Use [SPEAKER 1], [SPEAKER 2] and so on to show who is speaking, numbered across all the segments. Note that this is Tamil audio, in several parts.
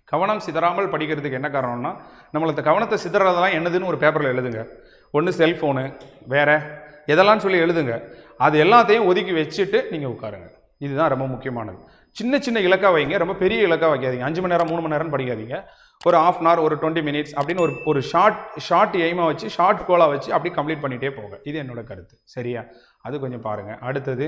[SPEAKER 1] கவனம் சிதறாமல் படிக்கிறதுக்கு என்ன காரணம்னா நம்மள இந்த கவனத்தை சிதறதெல்லாம் என்னதுன்னு ஒரு பேப்பரில் எழுதுங்க ஒன்று செல்ஃபோனு வேற எதெல்லாம் சொல்லி எழுதுங்க அது எல்லாத்தையும் ஒதுக்கி வச்சுட்டு நீங்கள் உட்காருங்க இதுதான் ரொம்ப முக்கியமானது சின்ன சின்ன இலக்கா வைங்க ரொம்ப பெரிய இலக்கா வைக்காதீங்க அஞ்சு மணி நேரம் மூணு மணி நேரம் படிக்காதீங்க ஒரு ஆஃப் அன் ஹவர் ஒரு டுவெண்ட்டி மினிட்ஸ் அப்படின்னு ஒரு ஒரு ஷார்ட் ஷார்ட் எய்மாக வச்சு ஷார்ட் கோலாக வச்சு அப்படி கம்ப்ளீட் பண்ணிகிட்டே போங்க இது என்னோட கருத்து சரியா அது கொஞ்சம் பாருங்கள் அடுத்தது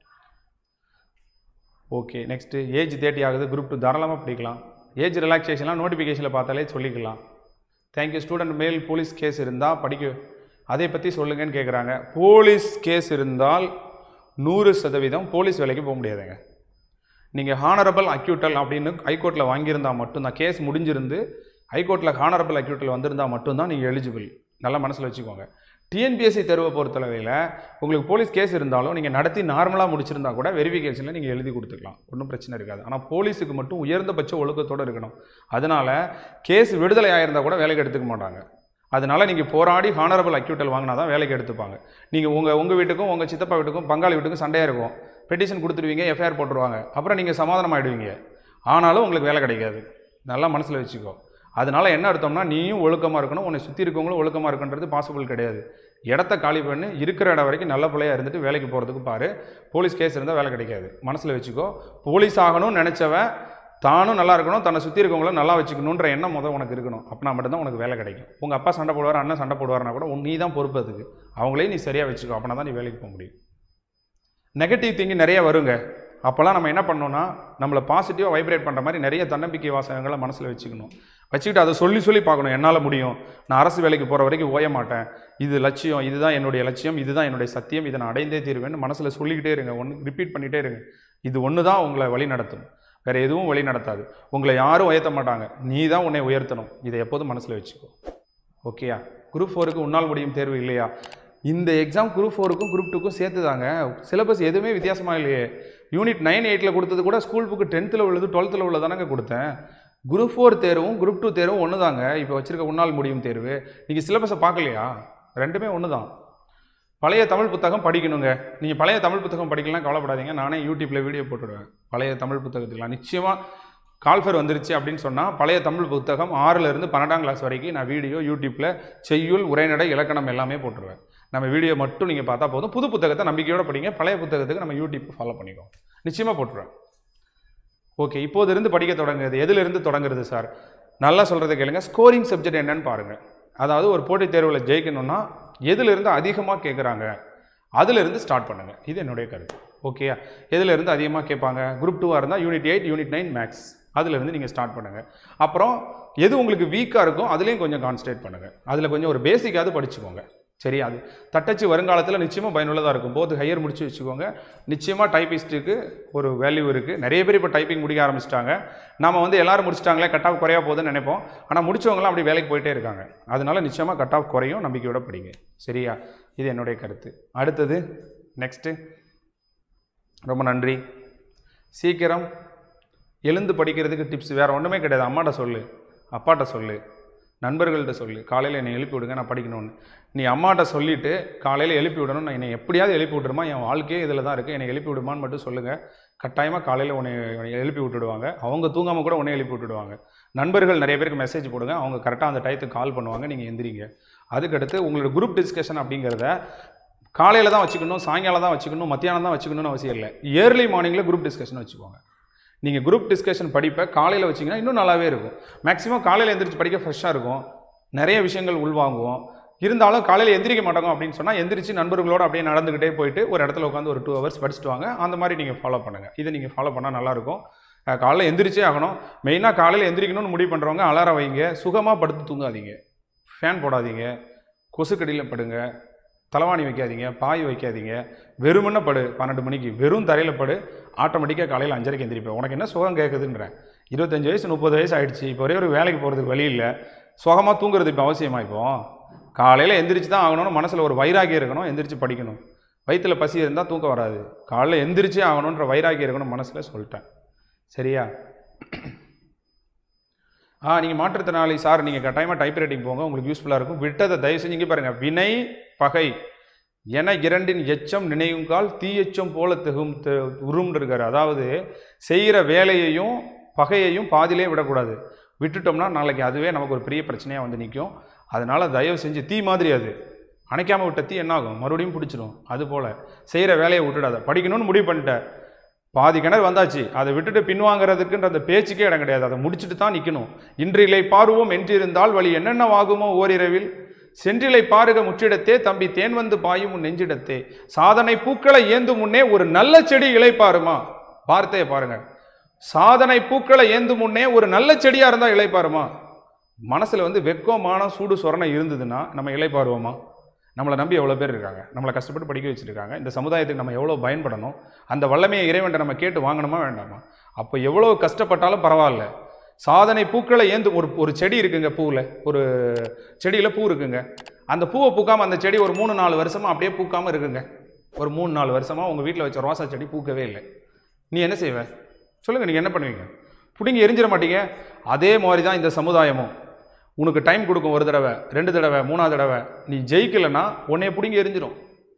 [SPEAKER 1] ஓகே நெக்ஸ்ட்டு ஏஜ் தேர்ட்டி ஆகுது குரூப் டூ தாராளமாக படிக்கலாம் ஏஜ் ரிலாக்ஸேஷன்லாம் நோட்டிஃபிகேஷனில் பார்த்தாலே சொல்லிக்கலாம் தேங்க்யூ ஸ்டூடெண்ட் மேல் போலீஸ் கேஸ் இருந்தால் படிக்க அதை பற்றி சொல்லுங்கன்னு கேட்குறாங்க போலீஸ் கேஸ் இருந்தால் நூறு சதவீதம் போலீஸ் வேலைக்கு போக முடியாதுங்க நீங்கள் ஹானரபிள் அக்யூட்டல் அப்படின்னு ஹைகோர்ட்டில் வாங்கியிருந்தால் மட்டும்தான் கேஸ் முடிஞ்சிருந்து ஹைகோர்ட்டில் ஹானரபிள் அக்யூட்டல் வந்திருந்தால் மட்டும்தான் நீங்கள் எலிஜிபிள் நல்லா மனசில் வச்சுக்கோங்க டிஎன்பிஎஸ்சி தேர்வை பொறுத்தளவையில் உங்களுக்கு போலீஸ் கேஸ் இருந்தாலும் நீங்கள் நடத்தி நார்மலாக முடிச்சிருந்தா கூட வெரிஃபிகேஷனில் நீங்கள் எழுதி கொடுத்துக்கலாம் ஒன்றும் பிரச்சனை இருக்காது ஆனால் போலீஸுக்கு மட்டும் உயர்ந்தபட்ச ஒழுக்கத்தோடு இருக்கணும் அதனால் கேஸ் விடுதலை ஆயிருந்தால் கூட வேலைக்கு எடுத்துக்க மாட்டாங்க அதனால நீங்கள் போராடி ஹானரபிள் அக்யூட்டல் வாங்கினா தான் வேலைக்கு எடுத்துப்பாங்க நீங்கள் உங்கள் உங்கள் வீட்டுக்கும் உங்கள் சித்தப்பா வீட்டுக்கும் பங்காளி வீட்டுக்கும் சண்டையாக இருக்கும் பெட்டிஷன் கொடுத்துருவீங்க எஃப்ஐஆர் போட்டுருவாங்க அப்புறம் நீங்கள் சமாதானம் ஆயிடுவீங்க ஆனாலும் உங்களுக்கு வேலை கிடைக்காது நல்லா மனசில் வச்சுக்கோ அதனால என்ன அர்த்தம்னா நீயும் ஒழுக்கமாக இருக்கணும் உன்னை சுற்றி இருக்கவங்களும் ஒழுக்கமாக இருக்குன்றது பாசிபிள் கிடையாது இடத்த காலி பண்ணி இருக்கிற இடம் வரைக்கும் நல்ல பிள்ளையா இருந்துட்டு வேலைக்கு போகிறதுக்கு பாரு போலீஸ் கேஸ் இருந்தால் வேலை கிடைக்காது மனசில் வச்சுக்கோ போலீஸ் ஆகணும்னு நினச்சவன் தானும் நல்லா இருக்கணும் தன்னை சுற்றி இருக்கவங்கள நல்லா வச்சுக்கணுன்ற எண்ணம் முதல் உனக்கு இருக்கணும் அப்படின்னா மட்டும்தான் உனக்கு வேலை கிடைக்கும் உங்கள் அப்பா சண்டை போடுவார் அண்ணன் சண்டை போடுவார்னா கூட உன் நீ தான் பொறுப்பு அதுக்கு அவங்களையும் நீ சரியாக வச்சுக்கோ அப்படின்னா தான் நீ வேலைக்கு போக முடியும் நெகட்டிவ் திங்கிங் நிறைய வருங்க அப்போல்லாம் நம்ம என்ன பண்ணோம்னா நம்மளை பாசிட்டிவாக வைப்ரேட் பண்ணுற மாதிரி நிறைய தன்னம்பிக்கை வாசகங்களை மனசில் வச்சுக்கணும் வச்சுக்கிட்டு அதை சொல்லி சொல்லி பார்க்கணும் என்னால் முடியும் நான் அரசு வேலைக்கு போகிற வரைக்கும் ஓய மாட்டேன் இது லட்சியம் இதுதான் என்னுடைய லட்சியம் இதுதான் என்னுடைய சத்தியம் இதை நான் அடைந்தே தீருவேன்னு மனசில் சொல்லிக்கிட்டே இருங்க ஒன்று ரிப்பீட் பண்ணிகிட்டே இருங்க இது ஒன்று தான் உங்களை வழி நடத்தும் வேறு எதுவும் வழி நடத்தாது உங்களை யாரும் உயர்த்த மாட்டாங்க நீ தான் உன்னை உயர்த்தணும் இதை எப்போதும் மனசில் வச்சுக்கோ ஓகேயா குரூப் ஃபோருக்கு உன்னால் முடியும் தேர்வு இல்லையா இந்த எக்ஸாம் குரூப் ஃபோருக்கும் குரூப் டூக்கும் சேர்த்து தாங்க சிலபஸ் எதுவுமே வித்தியாசமாக இல்லையே யூனிட் நைன் எயிட்டில் கொடுத்தது கூட ஸ்கூல் புக்கு டென்த்தில் உள்ளது டுவெல்த்தில் உள்ள தானங்க கொடுத்தேன் குரூப் ஃபோர் தேர்வும் குரூப் டூ தேர்வும் ஒன்று தாங்க இப்போ வச்சிருக்க உன்னால் முடியும் தேர்வு நீங்கள் சிலபஸை பார்க்கலையா ரெண்டுமே ஒன்று தான் பழைய தமிழ் புத்தகம் படிக்கணுங்க நீங்கள் பழைய தமிழ் புத்தகம் படிக்கலாம் கவலைப்படாதீங்க நானே யூடியூப்பில் வீடியோ போட்டுடுவேன் பழைய தமிழ் புத்தகத்துக்குலாம் நிச்சயமாக கால்ஃபர் வந்துருச்சு அப்படின்னு சொன்னால் பழைய தமிழ் புத்தகம் ஆறுல இருந்து பன்னெண்டாம் கிளாஸ் வரைக்கும் நான் வீடியோ யூடியூப்பில் செய்யுள் உரைநடை இலக்கணம் எல்லாமே போட்டுருவேன் நம்ம வீடியோ மட்டும் நீங்கள் பார்த்தா போதும் புது புத்தகத்தை நம்பிக்கையோட படிங்க பழைய புத்தகத்துக்கு நம்ம யூடியூப் ஃபாலோ பண்ணிக்கோ நிச்சயமாக போட்டுருவேன் ஓகே இப்போது இருந்து படிக்க தொடங்குறது எதிலிருந்து தொடங்குறது சார் நல்லா சொல்கிறத கேளுங்க ஸ்கோரிங் சப்ஜெக்ட் என்னன்னு பாருங்கள் அதாவது ஒரு போட்டித் தேர்வில் ஜெயிக்கணும்னா எதிலிருந்து அதிகமாக கேட்குறாங்க அதிலிருந்து ஸ்டார்ட் பண்ணுங்க இது என்னுடைய கருத்து ஓகேயா எதிலிருந்து அதிகமாக கேட்பாங்க குரூப் டூவாக இருந்தால் unit eight unit nine maths அதிலிருந்து நீங்கள் ஸ்டார்ட் பண்ணுங்கள் அப்புறம் எது உங்களுக்கு வீக்காக இருக்கும் அதுலேயும் கொஞ்சம் கான்சன்ட்ரேட் பண்ணுங்கள் அதில் கொஞ்சம் ஒரு பேசிக்காவது படிச்சுக்கோங்க சரி அது தட்டச்சு வருங்காலத்தில் நிச்சயமாக பயனுள்ளதாக இருக்கும் போது ஹையர் முடிச்சு வச்சுக்கோங்க நிச்சயமாக டைப்பிஸ்ட்டுக்கு ஒரு வேல்யூ இருக்குது நிறைய பேர் இப்போ டைப்பிங் முடிக்க ஆரம்பிச்சிட்டாங்க நம்ம வந்து எல்லாரும் முடிச்சிட்டாங்களே கட் ஆஃப் குறையா போகுதுன்னு நினைப்போம் ஆனால் முடிச்சவங்களாம் அப்படி வேலைக்கு போயிட்டே இருக்காங்க அதனால நிச்சயமாக கட் ஆஃப் குறையும் நம்பிக்கையோட படிங்க சரியா இது என்னுடைய கருத்து அடுத்தது நெக்ஸ்ட்டு ரொம்ப நன்றி சீக்கிரம் எழுந்து படிக்கிறதுக்கு டிப்ஸ் வேறு ஒன்றுமே கிடையாது அம்மாட்ட சொல்லு அப்பாட்ட சொல்லு நண்பர்கள்ட்ட சொல்லு காலையில் என்னை எழுப்பி விடுங்க நான் படிக்கணும்னு நீ அம்மாட்ட சொல்லிவிட்டு காலையில் எழுப்பி விடணும் நான் என்னை எப்படியாவது எழுப்பி விட்டுருமா என் வாழ்க்கையே இதில் தான் இருக்குது என்னை எழுப்பி விடுமான்னு மட்டும் சொல்லுங்கள் கட்டாயமாக காலையில் உன்னை உன்னை எழுப்பி விட்டுடுவாங்க அவங்க தூங்காமல் கூட உன்னை எழுப்பி விட்டுடுவாங்க நண்பர்கள் நிறைய பேருக்கு மெசேஜ் போடுங்க அவங்க கரெக்டாக அந்த டயத்துக்கு கால் பண்ணுவாங்க நீங்கள் எந்திரிங்க அதுக்கடுத்து உங்களோட குரூப் டிஸ்கஷன் அப்படிங்கிறத காலையில் தான் வச்சுக்கணும் சாயங்காலம் தான் வச்சுக்கணும் மத்தியானம் தான் வச்சுக்கணும்னு அவசியம் இல்லை ஏர்லி மார்னிங்கில் குரூப் டிஸ்கஷன் வச்சுக்கோங்க நீங்கள் குரூப் டிஸ்கஷன் படிப்பை காலையில் வச்சிங்கன்னா இன்னும் நல்லாவே இருக்கும் மேக்ஸிமம் காலையில் எந்திரிச்சு படிக்க ஃப்ரெஷ்ஷாக இருக்கும் நிறைய விஷயங்கள் உள்வாங்குவோம் இருந்தாலும் காலையில் எந்திரிக்க மாட்டோம் அப்படின்னு சொன்னால் எந்திரிச்சு நண்பர்களோடு அப்படியே நடந்துக்கிட்டே போயிட்டு ஒரு இடத்துல உட்காந்து ஒரு டூ ஹவர்ஸ் படிச்சுட்டு வாங்க அந்த மாதிரி நீங்கள் ஃபாலோ பண்ணுங்கள் இதை நீங்கள் ஃபாலோ பண்ணால் நல்லாயிருக்கும் அஹ் காலைல எந்திரிச்சே ஆகணும் மெயினாக காலையில் எந்திரிக்கணும்னு முடிவு பண்ணுறவங்க அலாரம் வைங்க சுகமாக படுத்து தூங்காதீங்க ஃபேன் போடாதீங்க கொசுக்கடியில் படுங்க தலைவாணி வைக்காதீங்க பாய் வைக்காதீங்க வெறுமனே படு பன்னெண்டு மணிக்கு வெறும் தரையில் படு ஆட்டோமேட்டிக்காக காலையில் அஞ்சரைக்கு எந்திரிப்பேன் உனக்கு என்ன சுகம் கேட்குதுன்றேன் இருபத்தஞ்சு வயசு முப்பது வயசு ஆயிடுச்சு இப்போ ஒரே ஒரு வேலைக்கு போகிறதுக்கு வழி இல்லை சுகமாக தூங்குறது இப்போ அவசியமா இப்போ காலையில் எந்திரிச்சு தான் ஆகணும்னு மனசில் ஒரு வைராகியம் இருக்கணும் எந்திரிச்சு படிக்கணும் வயிற்றில் பசி இருந்தால் தூக்கம் வராது காலைல எந்திரிச்சே ஆகணுன்ற வைராகியம் இருக்கணும் மனசில் சொல்லிட்டேன் சரியா ஆ நீங்கள் மாற்றுத்திறனாளி சார் நீங்கள் கட்டாயமாக டைப் ரைட்டிங் போங்க உங்களுக்கு யூஸ்ஃபுல்லாக இருக்கும் விட்டதை தயவு செஞ்சு இங்கே பாருங்கள் வினை பகை என இரண்டின் எச்சம் நினைவுங்கால் தீயெச்சம் போல திகும் தி- உரும்னு இருக்காரு அதாவது செய்கிற வேலையையும் பகையையும் பாதியிலே விடக்கூடாது விட்டுட்டோம்னா நாளைக்கு அதுவே நமக்கு ஒரு பெரிய பிரச்சனையாக வந்து நிற்கும் அதனால தயவு செஞ்சு தீ மாதிரி அது அணைக்காம விட்ட தீ என்ன ஆகும் மறுபடியும் பிடிச்சிரும் அது போல் செய்கிற வேலையை விட்டுடாத படிக்கணும்னு முடிவு பண்ணிட்ட பாதி கிணறு வந்தாச்சு அதை விட்டுட்டு பின்வாங்கிறதுக்குன்ற அந்த பேச்சுக்கே இடம் கிடையாது அதை முடிச்சுட்டு தான் நிற்கணும் இன்றிலை பார்வோம் என்றிருந்தால் வழி என்னென்னவாகுமோ ஓரிரவில் சென்றிலை பாருக முற்றிடத்தே தம்பி தேன் வந்து பாயும் உன் நெஞ்சிடத்தே சாதனை பூக்களை ஏந்தும் முன்னே ஒரு நல்ல செடி இளைப்பாருமா வார்த்தையை பாருங்க சாதனை பூக்களை ஏந்தும் முன்னே ஒரு நல்ல செடியாக இருந்தால் இளைப்பாருமா மனசில் வந்து வெக்கம் மானம் சூடு சொரணை இருந்ததுன்னா நம்ம இளைப்பாருவோமா நம்மளை நம்பி எவ்வளோ பேர் இருக்காங்க நம்மளை கஷ்டப்பட்டு படிக்க வச்சுருக்காங்க இந்த சமுதாயத்துக்கு நம்ம எவ்வளோ பயன்படணும் அந்த வல்லமையை இறைவன்ட்ட நம்ம கேட்டு வாங்கணுமா வேண்டாமா அப்போ எவ்வளோ கஷ்டப்பட்டாலும் பரவாயில்ல சாதனை பூக்களை ஏந்து ஒரு ஒரு செடி இருக்குங்க பூவில் ஒரு செடியில் பூ இருக்குங்க அந்த பூவை பூக்காமல் அந்த செடி ஒரு மூணு நாலு வருஷமாக அப்படியே பூக்காமல் இருக்குங்க ஒரு மூணு நாலு வருஷமாக உங்கள் வீட்டில் வச்ச ரோசா செடி பூக்கவே இல்லை நீ என்ன செய்வ சொல்லுங்கள் நீங்கள் என்ன பண்ணுவீங்க பிடிங்கி எரிஞ்சிட மாட்டீங்க அதே மாதிரி தான் இந்த சமுதாயமும் உனக்கு டைம் கொடுக்கும் ஒரு தடவை ரெண்டு தடவை மூணாவது தடவை நீ ஜெயிக்கலைன்னா உன்னைய பிடிங்கி எரிஞ்சிடும்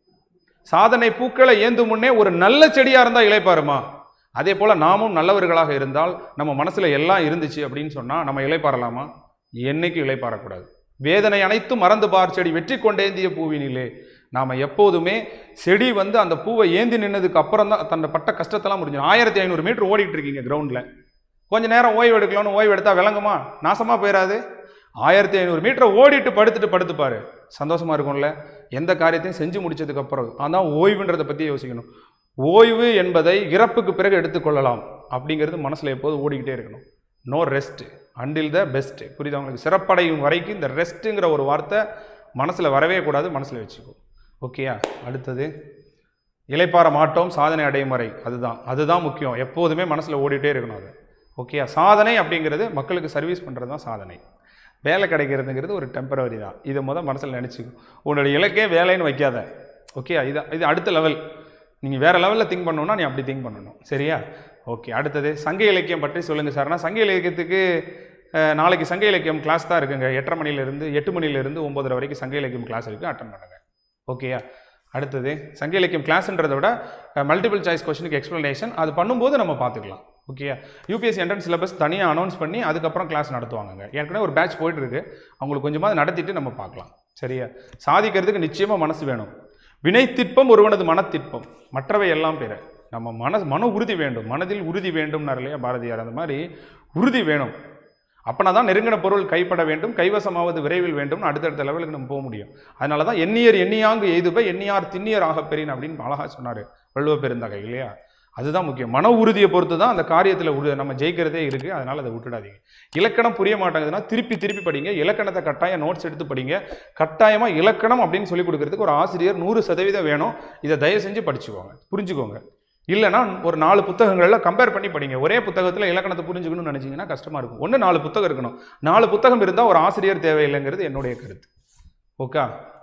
[SPEAKER 1] சாதனை பூக்களை ஏந்தும் முன்னே ஒரு நல்ல செடியாக இருந்தால் இளைப்பாருமா அதே போல் நாமும் நல்லவர்களாக இருந்தால் நம்ம மனசில் எல்லாம் இருந்துச்சு அப்படின்னு சொன்னால் நம்ம இளைப்பாறலாமா என்னைக்கு இளைப்பாறக்கூடாது வேதனை அனைத்தும் மறந்து பார் செடி வெற்றி கொண்டேந்திய பூவினிலே நாம் எப்போதுமே செடி வந்து அந்த பூவை ஏந்தி நின்னதுக்கு அப்புறம் தான் தன்னை பட்ட கஷ்டத்தெல்லாம் முடிஞ்சிடும் ஆயிரத்தி ஐநூறு மீட்டர் ஓடிட்டு இருக்கீங்க கிரவுண்டில் கொஞ்ச நேரம் ஓய்வு எடுக்கலாம்னு ஓய்வு எடுத்தால் விளங்குமா நாசமாக போயிடாது ஆயிரத்தி ஐநூறு மீட்டரை ஓடிட்டு படுத்துட்டு படுத்துப்பாரு சந்தோஷமா இருக்கும்ல எந்த காரியத்தையும் செஞ்சு முடிச்சதுக்கு அப்புறம் அதான் ஓய்வுன்றதை பற்றி யோசிக்கணும் ஓய்வு என்பதை இறப்புக்கு பிறகு எடுத்துக்கொள்ளலாம் அப்படிங்கிறது மனசில் எப்போது ஓடிக்கிட்டே இருக்கணும் no rest until the best புரியுதா உங்களுக்கு சிறப்படையும் வரைக்கும் இந்த ரெஸ்ட்டுங்கிற ஒரு வார்த்தை மனசில் வரவே கூடாது மனசில் வச்சுக்கோ ஓகேயா அடுத்தது இளைப்பாற மாட்டோம் சாதனை அடையும் வரை அதுதான் அதுதான் முக்கியம் எப்போதுமே மனசில் ஓடிட்டே இருக்கணும் அது ஓகேயா சாதனை அப்படிங்கிறது மக்களுக்கு சர்வீஸ் பண்ணுறது தான் சாதனை வேலை கிடைக்கிறதுங்கிறது ஒரு டெம்பரவரி தான் இதை முதல் மனசில் நினச்சிக்கோ உன்னுடைய இலக்கே வேலைன்னு வைக்காத ஓகேயா இது இது அடுத்த லெவல் நீங்கள் வேறு லெவலில் திங்க் பண்ணணும்னா நீ அப்படி திங்க் பண்ணணும் சரியா ஓகே அடுத்தது சங்க இலக்கியம் பற்றி சொல்லுங்கள் சார்னா சங்க இலக்கியத்துக்கு அஹ், நாளைக்கு சங்க இலக்கியம் கிளாஸ் தான் இருக்குங்க எட்டரை மணிலேருந்து எட்டு மணிலேருந்து ஒம்பதரை வரைக்கும் சங்க இலக்கியம் கிளாஸ் இருக்குது அட்டன் பண்ணுங்க ஓகேயா அடுத்தது சங்க இலக்கியம் கிளாஸ்ன்றதை விட மல்டிபிள் சாய்ஸ் கொஸ்டினுக்கு எக்ஸ்ப்ளனேஷன் அது பண்ணும்போது நம்ம பார்த்துக்கலாம் ஓகேயா யூபிஎஸ்சி என்ட்ரன்ஸ் சிலபஸ் தனியாக அனௌன்ஸ் பண்ணி அதுக்கப்புறம் கிளாஸ் நடத்துவாங்கங்க ஏற்கனவே ஒரு பேட்ச் போயிட்டு இருக்கு அவங்களுக்கு கொஞ்சமாக நடத்திட்டு நம்ம பார்க்கலாம் சரியா சாதிக்கிறதுக்கு நிச்சயமாக மனசு வேணும் வினைத்திற்பம் ஒருவனது மனத்திற்பம் மற்றவை எல்லாம் பிற நம்ம மன மன உறுதி வேண்டும் மனதில் உறுதி வேண்டும்னார் இல்லையா பாரதியார் அந்த மாதிரி உறுதி வேணும் அப்பனா தான் நெருங்கின பொருள் கைப்பட வேண்டும் கைவசமாவது விரைவில் வேண்டும் அடுத்தடுத்த லெவலுக்கு நம்ம போக முடியும் அதனால தான் எண்ணியர் எண்ணியாங்கு எய்துப எண்ணியார் திண்ணியர் ஆக பெறின் அப்படின்னு அழகா சொன்னார் வள்ளுவ பெருந்தகை இல்லையா அதுதான் முக்கியம் மன உறுதியை பொறுத்து தான் அந்த காரியத்தில் உறு நம்ம ஜெயிக்கிறதே இருக்குது அதனால் அதை விட்டுடாதீங்க இலக்கணம் புரிய மாட்டேங்குதுன்னா திருப்பி திருப்பி படிங்க இலக்கணத்தை கட்டாயம் நோட்ஸ் எடுத்து படிங்க கட்டாயமாக இலக்கணம் அப்படின்னு சொல்லி கொடுக்கறதுக்கு ஒரு ஆசிரியர் நூறு சதவீதம் வேணும் இதை தயவு செஞ்சு படிச்சுக்கோங்க புரிஞ்சுக்கோங்க இல்லைன்னா ஒரு நாலு புத்தகங்களில் கம்பேர் பண்ணி படிங்க ஒரே புத்தகத்தில் இலக்கணத்தை புரிஞ்சுக்கணும்னு நினச்சிங்கன்னா கஷ்டமாக இருக்கும் ஒன்று நாலு புத்தகம் இருக்கணும் நாலு புத்தகம் இருந்தால் ஒரு ஆசிரியர் தேவையில்லைங்கிறது என்னுடைய கருத்து ஓகே